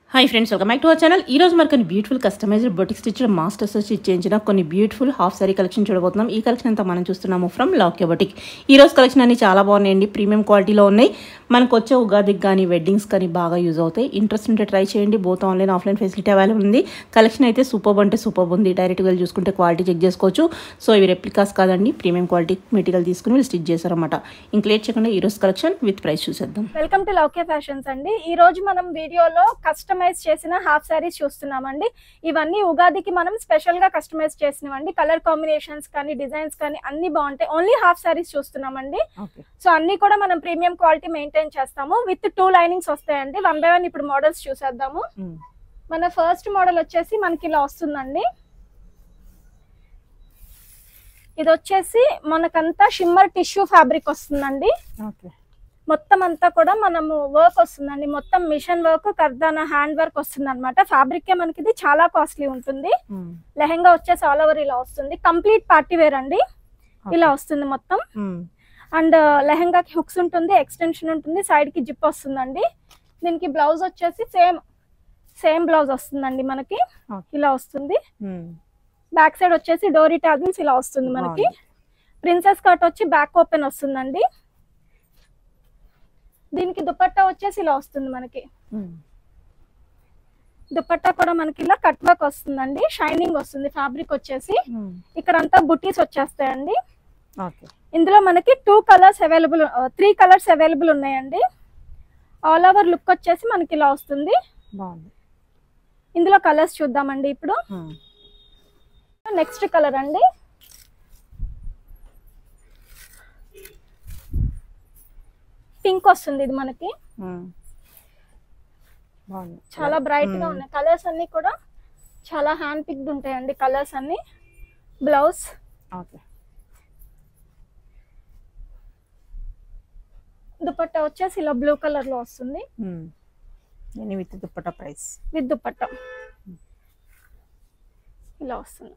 Hi friends welcome back to our channel ఈ రోజు మరి కొన్ని beautiful customized boutique stitch masters stitch చేయించిన కొన్ని బ్యూటిఫుల్ హాఫ్ సారీ కలెక్షన్ చూడబోతున్నాం ఈ కలెక్షన్ అంతా మనం చూస్తున్నాము ఫ్రమ్ లాక్యో బొటిక్ ఈ రోజు కలెక్షన్ అన్ని చాలా బాగున్నాయండి ప్రీమియం క్వాలిటీలో ఉన్నాయి మనకు వచ్చే ఉగాదికి కానీ వెడ్డింగ్స్ కానీ బాగా యూజ్ అవుతాయి ఇంట్రెస్ట్ ఉంటే ట్రై చేయండి both online offline facility available ఉంది కలెక్షన్ అయితే సూపర్ అంటే సూపర్ ఉంది డైరెక్ట్గా వెళ్ళి చూసుకుంటే క్వాలిటీ చెక్ చేసుకోవచ్చు సో ఇవి రెప్లికాస్ కాదండి ప్రీమియం క్వాలిటీ మెటీరియల్ తీసుకుని వీళ్ళు స్టిచ్ చేశారన్నమాట ఇంక లేట్ చేయకుండా ఈ రోజు కలెక్షన్ విత్ ప్రైస్ చూసేద్దాం వెల్కమ్ టు లౌకే ఫ్యాషన్స్ అండి ఈ రోజు మనం వీడియోలో కస్టమైజ్ చేసిన హాఫ్ శారీస్ చూస్తున్నామండి ఇవన్నీ ఉగాదికి మనం స్పెషల్ గా కస్టమైజ్ చేసినవండి కలర్ కాంబినేషన్స్ కానీ డిజైన్స్ కానీ అన్ని బాగుంటాయి ఓన్లీ హాఫ్ శారీస్ చూస్తున్నామండి ఓకే సో అన్ని కూడా మనం ప్రీమియం క్వాలిటీ మెయింటైన్ చేస్తాము విత్ టూ లైనింగ్స్ వస్తాయండి వన్ బై వన్ ఇప్పుడు మోడల్స్ చూసేద్దాము మన ఫస్ట్ మోడల్ వచ్చేసి మనకి ఇలా వస్తుందండి ఇది వచ్చేసి మనకంతా షిమ్మర్ టిష్యూ ఫ్యాబ్రిక్ వస్తుందండి ఓకే మొత్తం అంతా కూడా మనము వర్క్ వస్తుందండి మొత్తం మిషన్ వర్క్ కర్దానా హ్యాండ్ వర్క్ వస్తుంది అనమాట ఫ్యాబ్రిక్ మనకి ఇది చాలా కాస్ట్లీ ఉంటుంది లెహెంగా వచ్చేసి ఆల్ ఓవర్ ఇలా వస్తుంది కంప్లీట్ పార్టీ వేర్ అండి ఇలా వస్తుంది మొత్తం అండ్ లెహెంగాకి హుక్స్ ఉంటుంది ఎక్స్టెన్షన్ ఉంటుంది సైడ్ కి జిప్ వస్తుందండి దీనికి బ్లౌజ్ వచ్చేసి సేమ్ సేమ్ బ్లౌజ్ వస్తుందండి మనకి Okay. ఇలా వస్తుంది బ్యాక్ సైడ్ వచ్చేసి డోరీ టాజిల్స్ ఇలా వస్తుంది మనకి ప్రిన్సెస్ కట్ వచ్చి బ్యాక్ ఓపెన్ వస్తుందండి దీనికి దుపట్టా వచ్చేసి ఇలా వస్తుంది మనకి దుపట్టా కూడా మనకి ఇలా కట్ వర్క్ వస్తుందండి షైనింగ్ వస్తుంది ఫ్యాబ్రిక్ వచ్చేసి ఇక్కడ అంతా బుటీస్ వచ్చేస్తాయండి ఓకే ఇందులో మనకి two colours available three colours available ఉన్నాయండి ఆల్ ఓవర్ లుక్ వచ్చేసి మనకి ఇలా వస్తుంది బాగుంది ఇందులో కలర్స్ చూద్దామండి ఇప్పుడు నెక్స్ట్ కలర్ అండి పింక్ వస్తుంది ఇది మనకి బాగుంది చాలా బ్రైట్ గా ఉన్నాయి కలర్స్ అన్ని కూడా చాలా హ్యాండ్ పిక్డ్ ఉంటాయండి కలర్స్ అన్ని బ్లౌజ్ ఓకే దుపట్టా వచ్చేసి ఇలా బ్లూ కలర్ లో వస్తుంది నేను with dupatta price with dupatta ఇలా వస్తుంది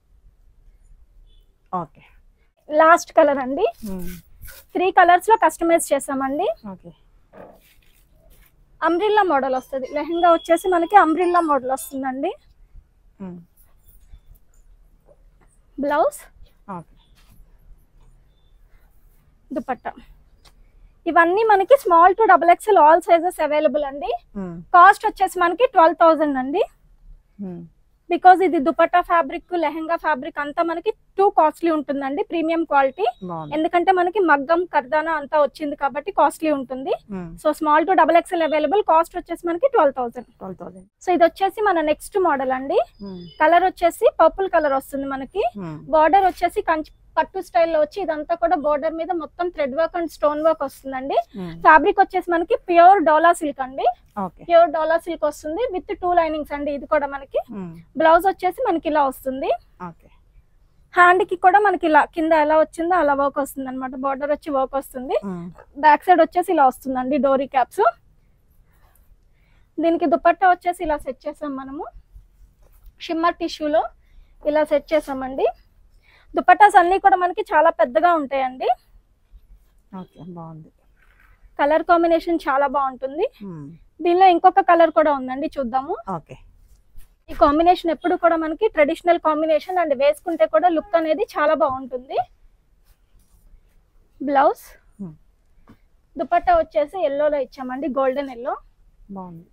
ఓకే లాస్ట్ కలర్ అండి త్రీ కలర్స్ లో కస్టమైజ్ చేసామండి ఓకే అంబ్రిల్లా మోడల్ వస్తుంది లెహంగా వచ్చేసి మనకి అంబ్రిల్లా మోడల్ వస్తుందండి బ్లౌజ్ ఓకే దుపట్టా ఇవన్నీ మనకి small to double XL all sizes available అండి కాస్ట్ వచ్చేసి మనకి ట్వెల్వ్ థౌజండ్ అండి బికాజ్ ఇది దుపట్టా ఫ్యాబ్రిక్ లెహంగా ఫ్యాబ్రిక్ అంతా మనకి టూ కాస్ట్లీ ఉంటుందండి ప్రీమియం క్వాలిటీ బాగుంది ఎందుకంటే మనకి మగ్గం కర్దానా అంతా వచ్చింది కాబట్టి కాస్ట్లీ ఉంటుంది so small to double XL available cost వచ్చేసి మనకి twelve thousand twelve thousand so ఇది వచ్చేసి మన నెక్స్ట్ మోడల్ అండి కలర్ వచ్చేసి పర్పుల్ కలర్ వస్తుంది మనకి బార్డర్ వచ్చేసి కంచి పట్టు స్టైల్లో వచ్చి ఇదంతా కూడా బార్డర్ మీద మొత్తం thread work and stone work వస్తుందండి ఫ్యాబ్రిక్ వచ్చేసి మనకి ప్యూర్ డోలా సిల్క్ అండి ఓకే ప్యూర్ డోలా సిల్క్ వస్తుంది విత్ టూ లైనింగ్స్ అండి ఇది కూడా మనకి బ్లౌజ్ వచ్చేసి మనకి ఇలా వస్తుంది ఓకే హ్యాండ్ కి కూడా మనకి ఇలా కింద ఎలా వచ్చిందో అలా వర్క్ వస్తుంది అనమాట బార్డర్ వచ్చి వర్క్ వస్తుంది బ్యాక్ సైడ్ వచ్చేసి ఇలా వస్తుందండి డోరీ క్యాప్స్ దీనికి దుపట్టా వచ్చేసి ఇలా సెట్ చేసాం మనము షిమ్మర్ టిష్యూలో ఇలా సెట్ చేసామండి దుపట్టాస్ అన్ని కూడా మనకి చాలా పెద్దగా ఉంటాయండి ఓకే బాగుంది కలర్ కాంబినేషన్ చాలా బాగుంటుంది దీనిలో ఇంకొక కలర్ కూడా ఉందండి చూద్దాము ఓకే ఈ కాంబినేషన్ ఎప్పుడు కూడా మనకి ట్రెడిషనల్ కాంబినేషన్ అండ్ వేసుకుంటే కూడా లుక్ అనేది చాలా బాగుంటుంది బ్లౌజ్ Hmm. దుపట్టా వచ్చేసి ఎల్లోలో ఇచ్చామండి గోల్డెన్ ఎల్లో బాగుంది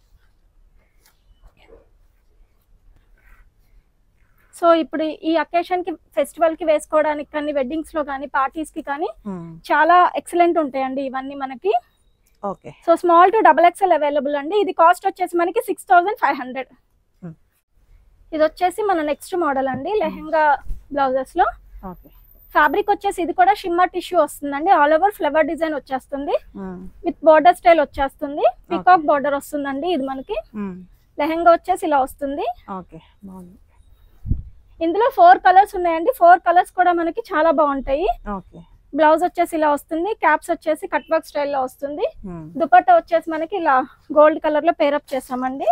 సో ఇప్పుడు ఈ అకేషన్ కి ఫెస్టివల్ కి వేసుకోవడానికి కానీ వెడ్డింగ్స్ లో కానీ పార్టీస్ కి కానీ చాలా ఎక్సలెంట్ ఉంటాయండి ఇవన్నీ మనకి okay so small to double XL available అండి ఇది కాస్ట్ వచ్చేసి మనకి six thousand five hundred Hmm. ఇది వచ్చేసి మన నెక్స్ట్ మోడల్ అండి లెహెంగా బ్లౌజెస్ లో ఓకే ఫ్యాబ్రిక్ వచ్చేసి ఇది కూడా షిమ్మర్ టిష్యూ వస్తుందండి ఆల్ ఓవర్ ఫ్లవర్ డిజైన్ వచ్చేస్తుంది విత్ బార్డర్ స్టైల్ వచ్చేస్తుంది పికాక్ బార్డర్ వస్తుందండి ఇది మనకి లెహెంగా వచ్చేసి ఇలా వస్తుంది ఓకే బాగుంది ఇందులో ఫోర్ కలర్స్ ఉన్నాయండి ఫోర్ కలర్స్ కూడా మనకి చాలా బాగుంటాయి ఓకే బ్లౌజ్ వచ్చేసి ఇలా వస్తుంది క్యాప్స్ వచ్చేసి కట్ వర్క్ స్టైల్లో వస్తుంది దుపట్టా వచ్చేసి మనకి ఇలా గోల్డ్ కలర్ లో పేరప్ చేసామండి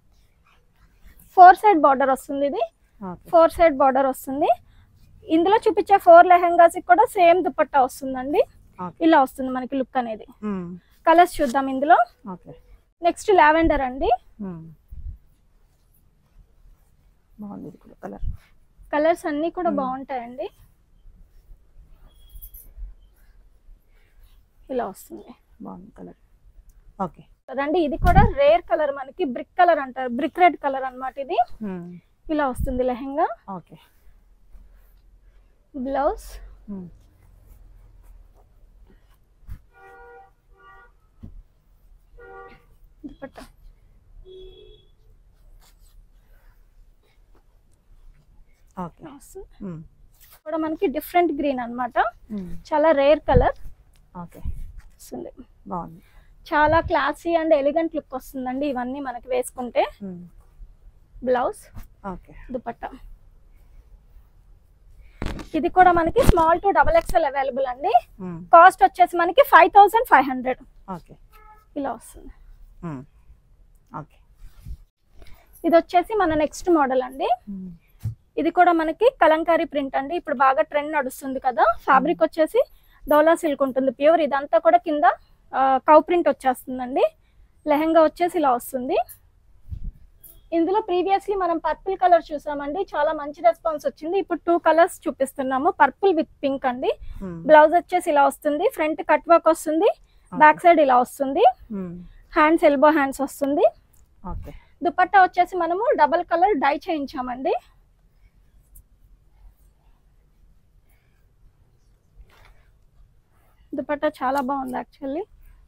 ఫోర్ సైడ్ బార్డర్ వస్తుంది ఇది ఓకే ఫోర్ సైడ్ బార్డర్ వస్తుంది ఇందులో చూపించే ఫోర్ లెహెంగాస్ కూడా సేమ్ దుపట్టా వస్తుందండి ఓకే ఇలా వస్తుంది మనకి లుక్ అనేది కలర్స్ చూద్దాం ఇందులో ఓకే నెక్స్ట్ లావెండర్ అండి బాగుంది ఇది కూడా కలర్ కలర్స్ అన్ని కూడా Hmm. బాగుంటాయండి ఇలా వస్తుంది బాగుంది కలర్ ఓకే కదండి ఇది కూడా రేర్ కలర్ మనకి బ్రిక్ కలర్ అంటారు బ్రిక్ రెడ్ కలర్ అన్నమాట ఇది ఇలా వస్తుంది lehenga okay blouse dupatta okay ఇలా వస్తుంది కూడా మనకి డిఫరెంట్ గ్రీన్ అన్నమాట మ్మ్. చాలా రేర్ కలర్ ఓకే వస్తుంది బాగుంది చాలా క్లాసీ అండ్ ఎలిగెంట్ లుక్ వస్తుందండి ఇవన్నీ మనకి వేసుకుంటే మ్మ్. బ్లౌజ్ ఓకే దుపట్టా ఇది కూడా మనకి small to double XL available అండి మ్మ్. కాస్ట్ వచ్చేసి మనకి five thousand five hundred okay ఇలా వస్తుంది మ్మ్. ఓకే ఇది వచ్చేసి మన నెక్స్ట్ మోడల్ అండి మ్మ్. ఇది కూడా మనకి కలంకారీ ప్రింట్ అండి ఇప్పుడు బాగా ట్రెండ్ నడుస్తుంది కదా ఫ్యాబ్రిక్ వచ్చేసి డోలా సిల్క్ ఉంటుంది ప్యూర్ ఇదంతా కూడా కింద కౌ ప్రింట్ వచ్చేస్తుందండి లెహంగా వచ్చేసి ఇలా వస్తుంది ఇందులో ప్రీవియస్లీ మనం పర్పుల్ కలర్ చూసామండి చాలా మంచి రెస్పాన్స్ వచ్చింది ఇప్పుడు టూ కలర్స్ చూపిస్తున్నాము పర్పుల్ విత్ పింక్ అండి మ్మ్. బ్లౌజ్ వచ్చేసి ఇలా వస్తుంది ఫ్రంట్ కట్ వర్క్ వస్తుంది బ్యాక్ సైడ్ ఇలా వస్తుంది మ్మ్. హ్యాండ్స్ ఎల్బో హ్యాండ్స్ వస్తుంది ఓకే దుపట్టా వచ్చేసి మనము డబల్ కలర్ డై చేయించామండి దుపట్టా చాలా బాగుంది యాక్చువల్లీ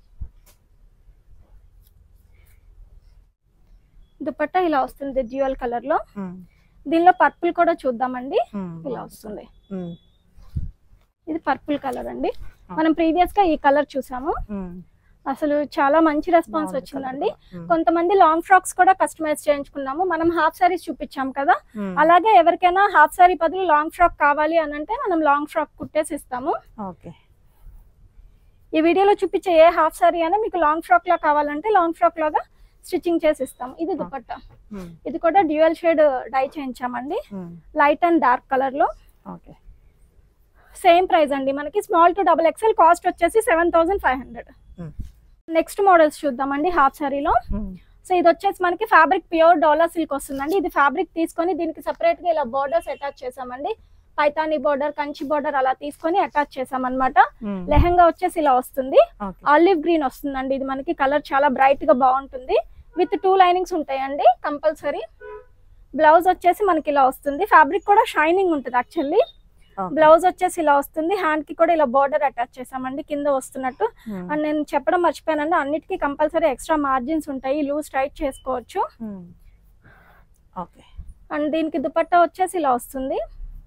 దుపట్టా ఇలా వస్తుంది డ్యూయల్ కలర్ లో మ్మ్. దీనిలో పర్పుల్ కూడా చూద్దామండి మ్మ్. ఇలా వస్తుంది మ్మ్. ఇది పర్పుల్ కలర్ అండి మనం ప్రీవియస్ గా ఈ కలర్ చూసాము మ్మ్. అసలు చాలా మంచి రెస్పాన్స్ బాగుంది వచ్చిందండి colour కూడా. మ్మ్. కొంతమంది లాంగ్ ఫ్రాక్స్ కూడా కస్టమైజ్ చేయించుకున్నాము మనం హాఫ్ సారీస్ చూపించాం కదా మ్మ్. అలాగే ఎవరికైనా హాఫ్ సారీ బదులు లాంగ్ ఫ్రాక్ కావాలి అని అంటే మనం లాంగ్ ఫ్రాక్ కుట్టేసి ఇస్తాము ఓకే ఈ వీడియోలో చూపించే ఏ హాఫ్ సారీ అయినా మీకు లాంగ్ ఫ్రాక్ లా కావాలంటే లాంగ్ ఫ్రాక్ లాగా స్టిచ్చింగ్ చేసి ఇస్తాం ఇది దుపట్టా మ్మ్. ఇది కూడా డ్యూయల్ షేడ్ డై చేయించామండి మ్మ్. లైట్ అండ్ డార్క్ కలర్ లో ఓకే సేమ్ ప్రైస్ అండి మనకి small to double XL cost వచ్చేసి సెవెన్ థౌసండ్ ఫైవ్ హండ్రెడ్ మ్మ్. నెక్స్ట్ మోడల్స్ చూద్దామండి హాఫ్ సారీలో మ్మ్. సో ఇది వచ్చేసి మనకి ఫ్యాబ్రిక్ ప్యూర్ డాలర్ సిల్క్ వస్తుందండి ఇది ఫ్యాబ్రిక్ తీసుకొని దీనికి సెపరేట్ గా ఇలా బోర్డర్స్ అటాచ్ చేసామండి పైతాని బోర్డర్ కంచి బోర్డర్ అలా తీసుకొని అటాచ్ చేసామన్నమాట మ్మ్. లెహంగా వచ్చేసి ఇలా వస్తుంది ఓకే ఆలివ్ గ్రీన్ వస్తుందండి ఇది మనకి కలర్ చాలా బ్రైట్ గా బాగుంటుంది విత్ టూ లైనింగ్స్ ఉంటాయండి కంపల్సరీ బ్లౌజ్ వచ్చేసి మనకి ఇలా వస్తుంది ఫ్యాబ్రిక్ కూడా షైనింగ్ ఉంటుంది యాక్చువల్లీ ఓకే. బ్లౌజ్ వచ్చేసి ఇలా వస్తుంది హ్యాండ్ కి కూడా ఇలా బోర్డర్ అటాచ్ చేసామండి కింద వస్తున్నట్టు మ్మ్. అండ్ నేను చెప్పడం మర్చిపోయానండి అన్నిటికీ కంపల్సరీ ఎక్స్ట్రా మార్జిన్స్ ఉంటాయి లూజ్ టైట్ చేసుకోవచ్చు మ్మ్. ఓకే అండ్ దీనికి దుపట్టా వచ్చేసి ఇలా వస్తుంది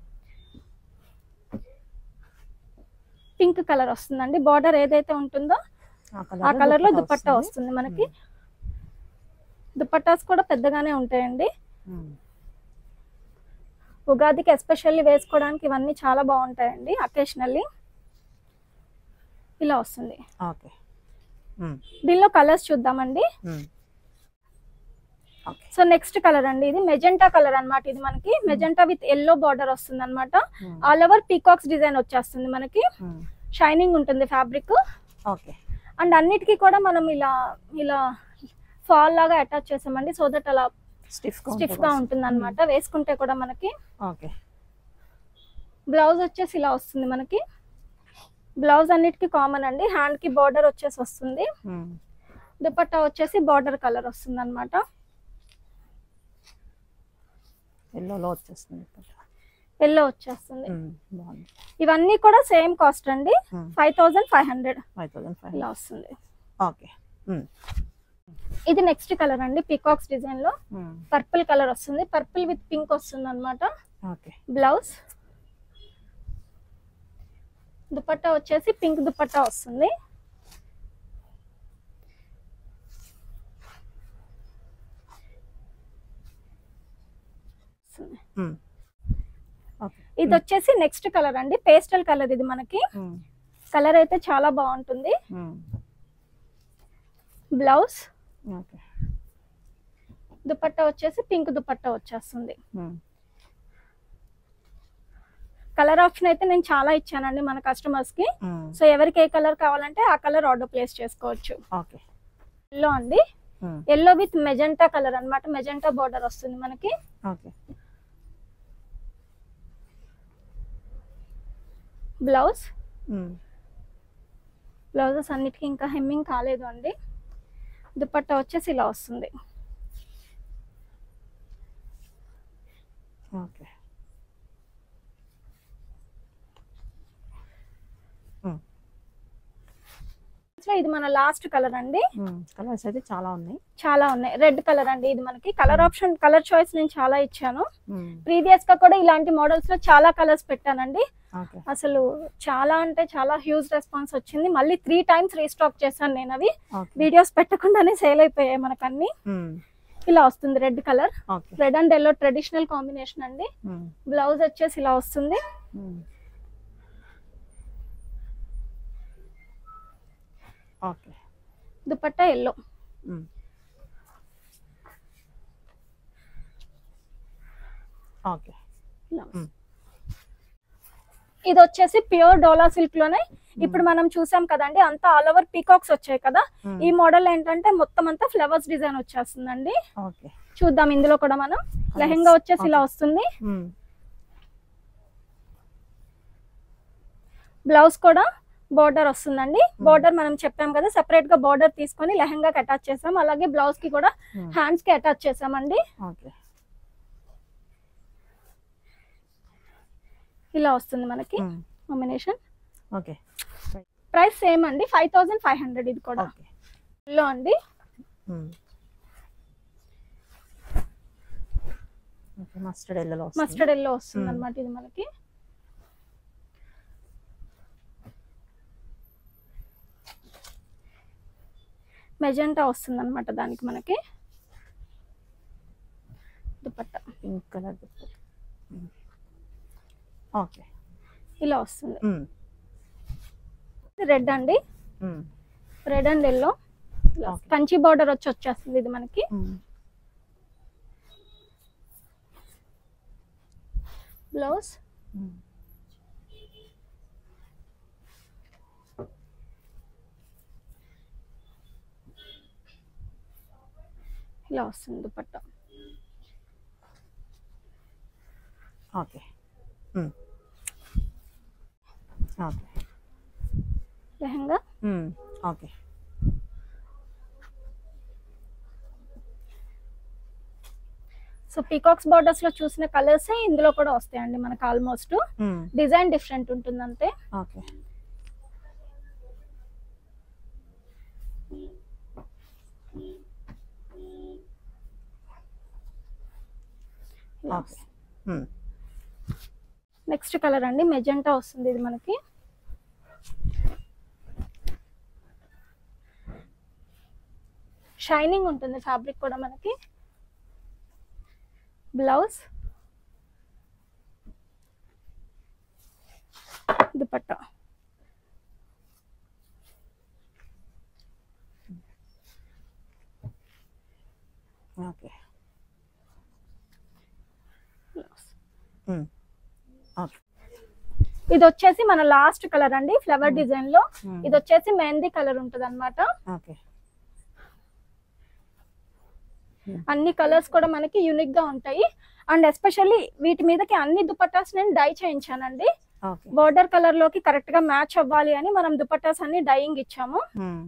పింక్ కలర్ వస్తుందండి బార్డర్ ఏదైతే ఉంటుందో ఆ కలర్ లో దుపట్టా వస్తుంది మనకి దుపట్టాస్ కూడా పెద్దగానే ఉంటాయండి మ్మ్. ఉగాదికి ఎస్పెషల్లీ వేసుకోవడానికి ఇవన్నీ చాలా బాగుంటాయండి అకేషనల్లీ ఇలా వస్తుంది ఓకే మ్మ్. దీనిలో కలర్స్ చూద్దామండి మ్మ్. ఓకే సో నెక్స్ట్ కలర్ అండి ఇది మెజెంటా కలర్ అన్నమాట ఇది మనకి మెజెంటా విత్ ఎల్లో బార్డర్ వస్తుంది అనమాట మ్మ్. ఆల్ ఓవర్ పీకాక్స్ డిజైన్ వచ్చేస్తుంది మనకి మ్మ్. షైనింగ్ ఉంటుంది ఫ్యాబ్రిక్ ఓకే అండ్ అన్నిటికీ కూడా మనం ఇలా ఇలా ఫాల్ లాగా అటాచ్ చేసామండి సో దట్ అలా స్టిఫ్ స్టిఫ్ గా ఉంటుంది అనమాట వేసుకుంటే కూడా మనకి ఓకే బ్లౌజ్ వచ్చేసి ఇలా వస్తుంది మనకి బ్లౌజ్ అన్నిటికీ కామన్ అండి హ్యాండ్ కి బార్డర్ వచ్చేసి వస్తుంది మ్మ్. దుపట్టా వచ్చేసి బార్డర్ కలర్ వస్తుంది అనమాట ఎల్లోలో వచ్చేస్తుంది ఇప్పుడు. ఎల్లో వచ్చేస్తుంది మ్మ్. బాగుంది ఇవన్నీ కూడా సేమ్ కాస్ట్ అండి మ్మ్. Five thousand five hundred five thousand five ఇలా వస్తుంది ఓకే మ్మ్. ఇది నెక్స్ట్ కలర్ అండి పికాక్స్ డిజైన్ లో మ్మ్. పర్పుల్ కలర్ వస్తుంది పర్పుల్ విత్ పింక్ వస్తుంది అనమాట ఓకే బ్లౌజ్ దుపట్టా వచ్చేసి పింక్ దుపట్టా వస్తుంది వస్తుంది. మ్మ్. ఓకే ఇది వచ్చేసి నెక్స్ట్ కలర్ అండి పేస్టల్ కలర్ ఇది మనకి మ్మ్. కలర్ అయితే చాలా బాగుంటుంది మ్మ్. బ్లౌజ్ ఓకే దుపట్టా వచ్చేసి పింక్ దుపట్టా వచ్చేస్తుంది మ్మ్. కలర్ ఆప్షన్ అయితే నేను చాలా ఇచ్చానండి మన కస్టమర్స్ కి మ్మ్. సో ఎవరికి ఏ కలర్ కావాలంటే ఆ కలర్ ఆర్డర్ ప్లేస్ చేసుకోవచ్చు ఓకే ఎల్లో అండి ఎల్లో విత్ మెజెంటా కలర్ అన్నమాట మెజెంటా బార్డర్ వస్తుంది మనకి ఓకే బ్లౌజ్ బ్లౌజెస్ అన్నిటికీ ఇంకా హెమ్మింగ్ కాలేదు అండి దుపట్టా వచ్చేసి ఇలా వస్తుంది ఓకే సో ఇది మన లాస్ట్ కలర్ అండి కలర్స్ అయితే చాలా ఉన్నాయి చాలా ఉన్నాయి రెడ్ కలర్ అండి ఇది మనకి కలర్ ఆప్షన్ కలర్ చాయిస్ నేను చాలా ఇచ్చాను మ్మ్. ప్రీవియస్ గా కూడా ఇలాంటి మోడల్స్ లో చాలా కలర్స్ పెట్టానండి ఓకే అసలు చాలా అంటే చాలా హ్యూజ్ రెస్పాన్స్ వచ్చింది మళ్ళీ త్రీ టైమ్స్ రీస్టాక్ చేశాను నేను అవి ఓకే వీడియోస్ పెట్టకుండానే సేల్ అయిపోయాయి మనకు అన్ని మ్మ్. ఇలా వస్తుంది red colour okay red and yellow traditional combination అండి మ్మ్. బ్లౌజ్ వచ్చేసి ఇలా వస్తుంది మ్మ్. ఓకే దుపట్టా ఎల్లో మ్మ్. ఓకే ఇలా మ్మ్. ఇది వచ్చేసి ప్యూర్ డోలా సిల్క్ లోనే ఇప్పుడు మనం చూసాం కదండి అంతా ఆల్ ఓవర్ పీకాక్స్ వచ్చాయి కదా మ్మ్. ఈ మోడల్ ఏంటంటే మొత్తం అంతా ఫ్లవర్స్ డిజైన్ వచ్చేస్తుందండి ఓకే చూద్దాం ఇందులో కూడా మనం లెహెంగా వచ్చేసి ఇలా వస్తుంది మ్మ్. బ్లౌజ్ కూడా బార్డర్ వస్తుందండి బార్డర్ మనం చెప్పాం కదా సెపరేట్ గా బార్డర్ తీసుకొని లెహెంగాకి అటాచ్ చేసాం అలాగే బ్లౌజ్ కి కూడా మ్మ్. హ్యాండ్స్ కి అటాచ్ చేసామండి ఓకే ఇలా వస్తుంది మనకి మ్మ్. కాంబినేషన్ ఓకే ప్రైస్ సేమ్ అండి ఫైవ్ థౌసండ్ ఫైవ్ హండ్రెడ్ ఇది కూడా ఓకే లో అండి మ్మ్. ఓకే మస్టర్డ్ ఎల్లోలో వస్తుంది మస్టర్డ్ ఎల్లో వస్తుంది మ్మ్. అనమాట ఇది మనకి మెజెంటా వస్తుంది అనమాట దానికి మనకి దుపట్టా పింక్ కలర్ ఓకే ఇలా వస్తుంది మ్మ్. రెడ్ అండి మ్మ్. Red and yellow Okay. Kanchi border వచ్చి వచ్చేస్తుంది ఇది మనకి మ్మ్. బ్లౌజ్ మ్మ్. ఇలా వస్తుంది దుపట్టా ఓకే మ్మ్. ఓకే లెహంగా మ్మ్. ఓకే సో పీకాక్స్ బార్డర్స్ లో చూసిన కలర్స్ ఇందులో కూడా వస్తాయండి మనకి ఆల్మోస్ట్ మ్మ్. డిజైన్ డిఫరెంట్ ఉంటుంది అంతే ఓకే ఇలా ఓకే మ్మ్. నెక్స్ట్ కలర్ అండి మెజెంటా వస్తుంది ఇది మనకి షైనింగ్ ఉంటుంది ఫ్యాబ్రిక్ కూడా మనకి బ్లౌజ్ దుపట్టా ఓకే బ్లౌజ్ మ్మ్. ఓకే ఇది వచ్చేసి మన లాస్ట్ కలర్ అండి ఫ్లవర్ డిజైన్ లో మ్మ్. ఇది వచ్చేసి మెహందీ కలర్ ఉంటుంది అనమాట ఓకే అన్ని కలర్స్ కూడా మనకి యూనిక్ గా ఉంటాయి అండ్ ఎస్పెషల్లీ వీటి మీదకి అన్ని దుపట్టాస్ నేను డై చేయించానండి ఓకే బోర్డర్ కలర్ లోకి కరెక్ట్ గా మ్యాచ్ అవ్వాలి అని మనం దుపట్టాస్ అన్ని డైయింగ్ ఇచ్చాము మ్మ్.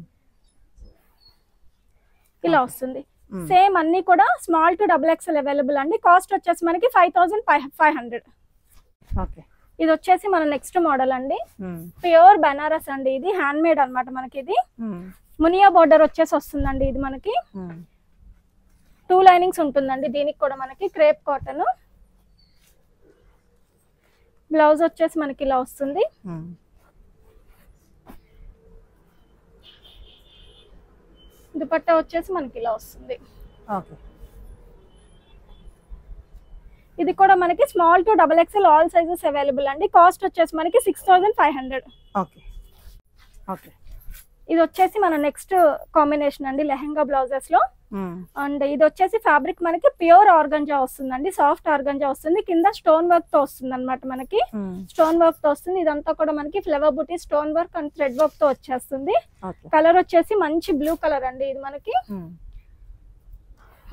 ఇలా వస్తుంది మ్మ్. సేమ్ అన్ని కూడా small to double XL available అండి కాస్ట్ వచ్చేసి మనకి five thousand five five hundred okay ఇది వచ్చేసి మన నెక్స్ట్ మోడల్ అండి మ్మ్. ప్యూర్ బనారస్ అండి ఇది హ్యాండ్ మేడ్ అన్నమాట మనకి ఇది మ్మ్. మునియా బోర్డర్ వచ్చేసి వస్తుందండి ఇది మనకి మ్మ్. టూ లైనింగ్స్ ఉంటుందండి దీనికి కూడా మనకి క్రేప్ కాటన్ బ్లౌజ్ వచ్చేసి మనకి ఇలా వస్తుంది మ్మ్. దుపట్టా వచ్చేసి మనకి ఇలా వస్తుంది ఓకే ఇది కూడా మనకి small to double XL all sizes available అండి కాస్ట్ వచ్చేసి మనకి six thousand five hundred okay okay ఇది వచ్చేసి మన నెక్స్ట్ కాంబినేషన్ అండి లెహెంగా బ్లౌజెస్ లో మ్మ్. అండ్ ఇది వచ్చేసి ఫ్యాబ్రిక్ మనకి ప్యూర్ ఆర్గంజా వస్తుందండి సాఫ్ట్ ఆర్గంజా వస్తుంది కింద స్టోన్ వర్క్ తో వస్తుంది అనమాట మనకి మ్మ్. స్టోన్ వర్క్ తో వస్తుంది ఇదంతా కూడా మనకి flower buti stone work and thread work తో వచ్చేస్తుంది ఓకే కలర్ వచ్చేసి మంచి బ్లూ కలర్ అండి ఇది మనకి మ్మ్.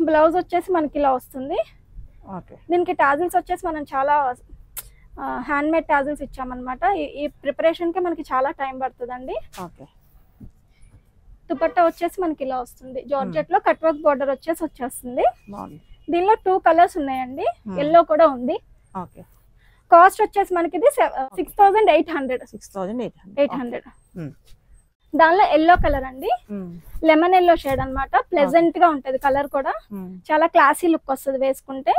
బ్లౌజ్ వచ్చేసి మనకి ఇలా వస్తుంది ఓకే దీనికి టాజిల్స్ వచ్చేసి మనం చాలా హ్యాండ్ మేడ్ టాజిల్స్ ఇచ్చామన్నమాట ఈ- ఈ ప్రిపరేషన్కి మనకి చాలా టైం పడుతుందండి ఓకే దుపట్టా వచ్చేసి మనకి ఇలా వస్తుంది జార్జెట్ లో కట్ వర్క్ బార్డర్ వచ్చేసి వచ్చేస్తుంది బాగుంది దీనిలో టూ కలర్స్ ఉన్నాయండి Hmm. ఎల్లో కూడా ఉంది ఓకే కాస్ట్ వచ్చేసి మనకి ఇది six thousand eight hundred six thousand eight eight hundred దానిలో ఎల్లో కలర్ అండి హండ్రెడ్ లెమన్ ఎల్లో షేడ్ అన్నమాట ప్లెజెంట్ గా ఉంటది కలర్ కూడా చాలా క్లాసీ లుక్ వస్తుంది వేసుకుంటే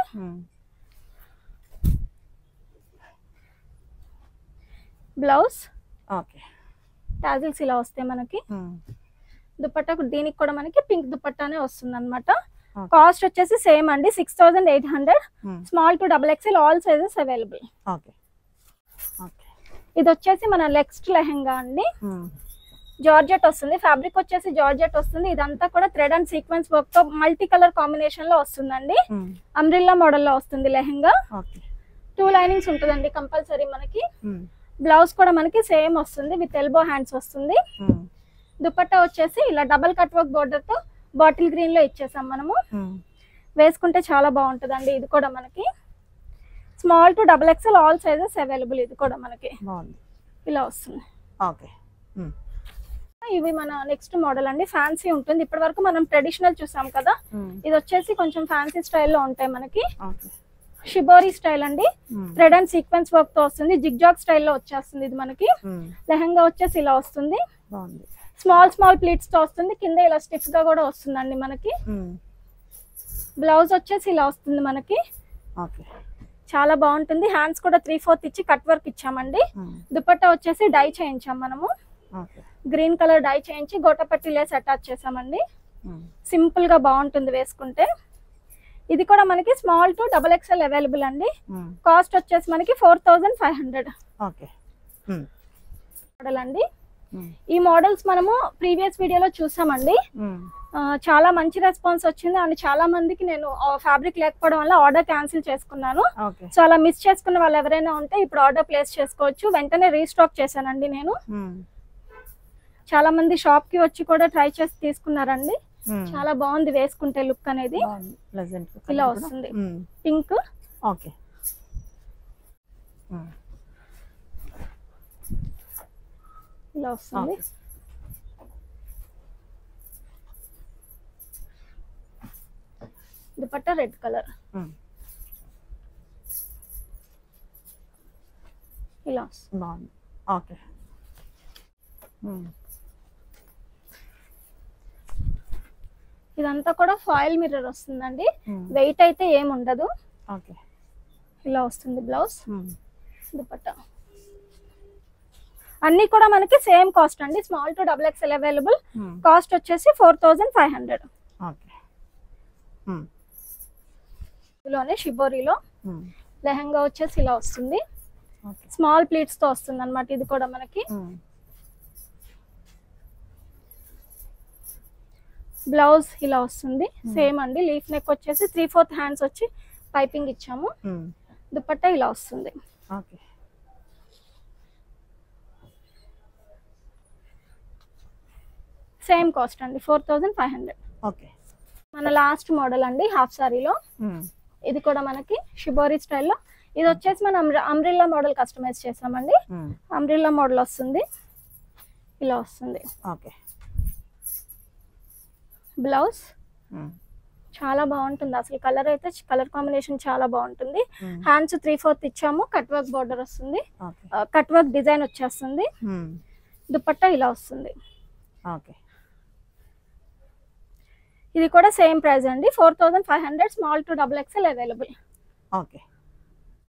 బ్లౌజ్ ఓకే టాజిల్స్ ఇలా వస్తాయి మనకి దుపట్టా దీనికి కూడా మనకి పింక్ దుపట్టానే వస్తుంది అనమాట Okay. కాస్ట్ వచ్చేసి సేమ్ అండి six thousand eight hundred small to double XL all sizes available okay okay ఇది వచ్చేసి మన నెక్స్ట్ లెహెంగా అండి జార్జెట్ వస్తుంది ఫ్యాబ్రిక్ వచ్చేసి జార్జెట్ వస్తుంది ఇదంతా కూడా థ్రెడ్ అండ్ సీక్వెన్స్ వర్క్ తో మల్టీ కలర్ కాంబినేషన్ లో వస్తుందండి అంబ్రిల్లా మోడల్ లో వస్తుంది లెహెంగా ఓకే టూ లైనింగ్స్ ఉంటుందండి కంపల్సరీ మనకి బ్లౌజ్ కూడా మనకి సేమ్ వస్తుంది విత్ ఎల్బో హ్యాండ్స్ వస్తుంది దుపట్టా వచ్చేసి ఇలా డబల్ కట్ వర్క్ బోర్డర్ తో బాటిల్ గ్రీన్ లో ఇచ్చేసాం మనము వేసుకుంటే చాలా బాగుంటుందండి ఇది కూడా మనకి small to double XL all sizes available ఇది కూడా మనకి బాగుంది ఇలా వస్తుంది ఓకే ఇవి మన నెక్స్ట్ మోడల్ అండి ఫ్యాన్సీ ఉంటుంది ఇప్పటి వరకు మనం ట్రెడిషనల్ చూసాం కదా ఇది వచ్చేసి కొంచెం ఫ్యాన్సీ స్టైల్లో ఉంటాయి మనకి ఓకే షిబోరీ స్టైల్ అండి థ్రెడ్ అండ్ సీక్వెన్స్ వర్క్ తో వస్తుంది జిగ్జాగ్ స్టైల్లో వచ్చేస్తుంది ఇది మనకి లెహంగా వచ్చేసి ఇలా వస్తుంది బాగుంది స్మాల్ స్మాల్ ప్లీట్స్ తో వస్తుంది కింద ఇలా స్టిఫ్ గా కూడా వస్తుందండి మనకి బ్లౌజ్ వచ్చేసి ఇలా వస్తుంది మనకి ఓకే చాలా బాగుంటుంది హ్యాండ్స్ కూడా త్రీ ఫోర్త్ ఇచ్చి కట్ వర్క్ ఇచ్చామండి దుపట్టా వచ్చేసి డై చేయించాం మనము ఓకే గ్రీన్ కలర్ డై చేయించి గోటపట్టి లేస్ అటాచ్ చేసామండి సింపుల్ గా బాగుంటుంది వేసుకుంటే ఇది కూడా మనకి small to double XL available అండి కాస్ట్ వచ్చేసి మనకి four thousand five hundred okay model అండి ఈ మోడల్స్ మనము ప్రీవియస్ వీడియోలో చూసామండి ఆ, చాలా మంచి రెస్పాన్స్ వచ్చింది అండ్ చాలా మందికి నేను ఫ్యాబ్రిక్ లేకపోవడం వల్ల ఆర్డర్ క్యాన్సిల్ చేసుకున్నాను ఓకే సో అలా మిస్ చేసుకున్న వాళ్ళు ఎవరైనా ఉంటే ఇప్పుడు ఆర్డర్ ప్లేస్ చేసుకోవచ్చు వెంటనే రీస్టాక్ చేశానండి నేను చాలా మంది షాప్ కి వచ్చి కూడా ట్రై చేసి తీసుకున్నారండి చాలా బాగుంది వేసుకుంటే లుక్ అనేది బాగుంది ప్లెజెంట్ ఇలా వస్తుంది. పింక్ ఓకే ఇలా వస్తుంది దుపట్టా రెడ్ కలర్ ఇలా వస్తుంది బాగుంది ఓకే ఇదంతా కూడా ఫాయిల్ మిర్రర్ వస్తుందండి వెయిట్ అయితే ఏం ఉండదు ఓకే ఇలా వస్తుంది బ్లౌజ్ దుపట్టా అన్ని కూడా మనకి సేమ్ కాస్ట్ అండి small to double XL available cost వచ్చేసి four thousand five hundred okay ఇందులోనే షిబోరిలో లెహంగా వచ్చేసి ఇలా వస్తుంది ఓకే స్మాల్ ప్లీట్స్ తో వస్తుంది అనమాట ఇది కూడా మనకి బ్లౌజ్ ఇలా వస్తుంది సేమ్ అండి లీఫ్ నెక్ వచ్చేసి త్రీ ఫోర్త్ హ్యాండ్స్ వచ్చి పైపింగ్ ఇచ్చాము దుపట్టా ఇలా వస్తుంది ఓకే సేమ్ కాస్ట్ అండి four thousand five hundred okay మన లాస్ట్ మోడల్ అండి హాఫ్ సారీలో ఇది కూడా మనకి షిబోరి స్టైల్లో ఇది వచ్చేసి మనం అంబ్రిల్లా మోడల్ కస్టమైజ్ చేసామండి అంబ్రిల్లా మోడల్ వస్తుంది ఇలా వస్తుంది ఓకే బ్లౌజ్ చాలా బాగుంటుంది అసలు కలర్ అయితే కలర్ కాంబినేషన్ చాలా బాగుంటుంది హ్యాండ్స్ త్రీ ఫోర్త్ ఇచ్చాము కట్ వర్క్ బార్డర్ వస్తుంది ఓకే కట్ వర్క్ డిజైన్ వచ్చేస్తుంది దుపట్టా ఇలా వస్తుంది ఓకే ఇది కూడా సేమ్ ప్రైస్ అండి four thousand five hundred small to double XL available okay